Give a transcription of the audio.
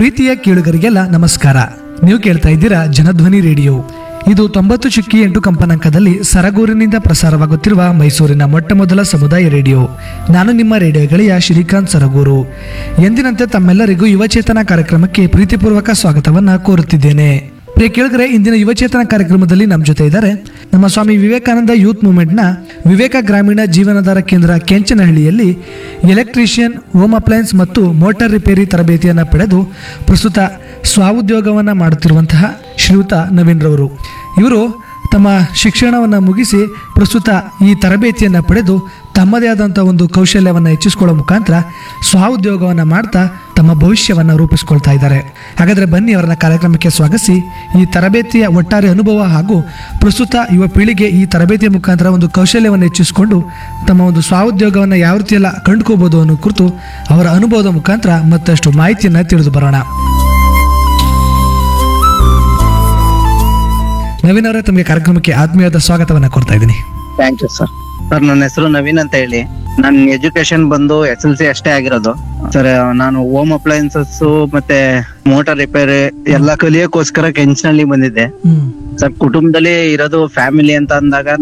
ಪ್ರೀತಿಯ ಕೇಳುಗರಿಗೆಲ್ಲ ನಮಸ್ಕಾರ ನೀವು ಕೇಳ್ತಾ ಇದ್ದೀರಾ ಜನಧ್ವನಿ ರೇಡಿಯೋ ಇದು ತೊಂಬತ್ತು ಚುಕ್ಕಿ ಎಂಟು ಕಂಪನಾಂಕದಲ್ಲಿ ಸರಗೂರಿನಿಂದ ಪ್ರಸಾರವಾಗುತ್ತಿರುವ ಮೈಸೂರಿನ ಮೊಟ್ಟ ಮೊದಲ ಸಮುದಾಯ ರೇಡಿಯೋ ನಾನು ನಿಮ್ಮ ರೇಡಿಯೋ ಗೆಳೆಯ ಶ್ರೀಕಾಂತ್ ಸರಗೂರು ಎಂದಿನಂತೆ ತಮ್ಮೆಲ್ಲರಿಗೂ ಯುವಚೇತನ ಕಾರ್ಯಕ್ರಮಕ್ಕೆ ಪ್ರೀತಿಪೂರ್ವಕ ಸ್ವಾಗತವನ್ನ ಕೋರುತ್ತಿದ್ದೇನೆ ಪ್ರಿಯ ಕೇಳಿದ್ರೆ ಇಂದಿನ ಯುವಚೇತನ ಕಾರ್ಯಕ್ರಮದಲ್ಲಿ ನಮ್ಮ ಜೊತೆ ಇದ್ದಾರೆ ನಮ್ಮ ಸ್ವಾಮಿ ವಿವೇಕಾನಂದ ಯೂತ್ ಮೂವ್ಮೆಂಟ್ನ ವಿವೇಕ ಗ್ರಾಮೀಣ ಜೀವನಾಧಾರ ಕೇಂದ್ರ ಕೆಂಚನಹಳ್ಳಿಯಲ್ಲಿ ಎಲೆಕ್ಟ್ರಿಷಿಯನ್ ಹೋಮ್ ಅಪ್ಲಯನ್ಸ್ ಮತ್ತು ಮೋಟಾರ್ ರಿಪೇರಿ ತರಬೇತಿಯನ್ನು ಪಡೆದು ಪ್ರಸ್ತುತ ಸ್ವಾಉದ್ಯೋಗವನ್ನು ಮಾಡುತ್ತಿರುವಂತಹ ಶ್ರೀಯುತ ನವೀನ್ ರವರು ಇವರು ತಮ್ಮ ಶಿಕ್ಷಣವನ್ನು ಮುಗಿಸಿ ಪ್ರಸ್ತುತ ಈ ತರಬೇತಿಯನ್ನು ಪಡೆದು ತಮ್ಮದೇ ಆದಂಥ ಒಂದು ಕೌಶಲ್ಯವನ್ನು ಹೆಚ್ಚಿಸ್ಕೊಳ್ಳೋ ಮುಖಾಂತರ ಸ್ವಉದ್ಯೋಗವನ್ನು ಮಾಡ್ತಾ ತಮ್ಮ ಭವಿಷ್ಯವನ್ನು ರೂಪಿಸ್ಕೊಳ್ತಾ ಇದ್ದಾರೆ ಹಾಗಾದರೆ ಬನ್ನಿ ಅವರನ್ನ ಕಾರ್ಯಕ್ರಮಕ್ಕೆ ಸ್ವಾಗತಿಸಿ ಈ ತರಬೇತಿಯ ಒಟ್ಟಾರೆ ಅನುಭವ ಹಾಗೂ ಪ್ರಸ್ತುತ ಯುವ ಪೀಳಿಗೆ ಈ ತರಬೇತಿಯ ಮುಖಾಂತರ ಒಂದು ಕೌಶಲ್ಯವನ್ನು ಹೆಚ್ಚಿಸಿಕೊಂಡು ತಮ್ಮ ಒಂದು ಸ್ವಉದ್ಯೋಗವನ್ನು ಯಾವ ರೀತಿಯೆಲ್ಲ ಕಂಡುಕೋಬಹುದು ಅನ್ನೋ ಕುರಿತು ಅವರ ಅನುಭವದ ಮುಖಾಂತರ ಮತ್ತಷ್ಟು ಮಾಹಿತಿಯನ್ನು ತಿಳಿದು ಬರೋಣ ನವೀನ್ ಅವರೇ ತಮಗೆ ಕಾರ್ಯಕ್ರಮಕ್ಕೆ ಆತ್ಮೀಯವಾದ ಸ್ವಾಗತವನ್ನು ಕೊಡ್ತಾ ಇದ್ದೀನಿ ಥ್ಯಾಂಕ್ ಯು ಸರ್ ಸರ್ ನನ್ನ ಹೆಸರು ನವೀನ್ ಅಂತ ಹೇಳಿ ನನ್ನ ಎಜುಕೇಶನ್ ಬಂದು ಎಸ್ ಎಲ್ ಸಿ ಅಷ್ಟೇ ಆಗಿರೋದು ಸರ್ ನಾನು ಹೋಮ್ ಅಪ್ಲಯನ್ಸಸ್ ಮತ್ತೆ ಮೋಟಾರ್ ರಿಪೇರಿ ಎಲ್ಲ ಕಲಿಯೋಕ್ಕೋಸ್ಕರ ಕೆಂಚನಹಳ್ಳಿ ಬಂದಿದ್ದೆ ಹ್ಮ್ ಸರ್ ಕುಟುಂಬದಲ್ಲಿ ಇರೋದು ಫ್ಯಾಮಿಲಿ ಅಂತ ಅಂದಾಗ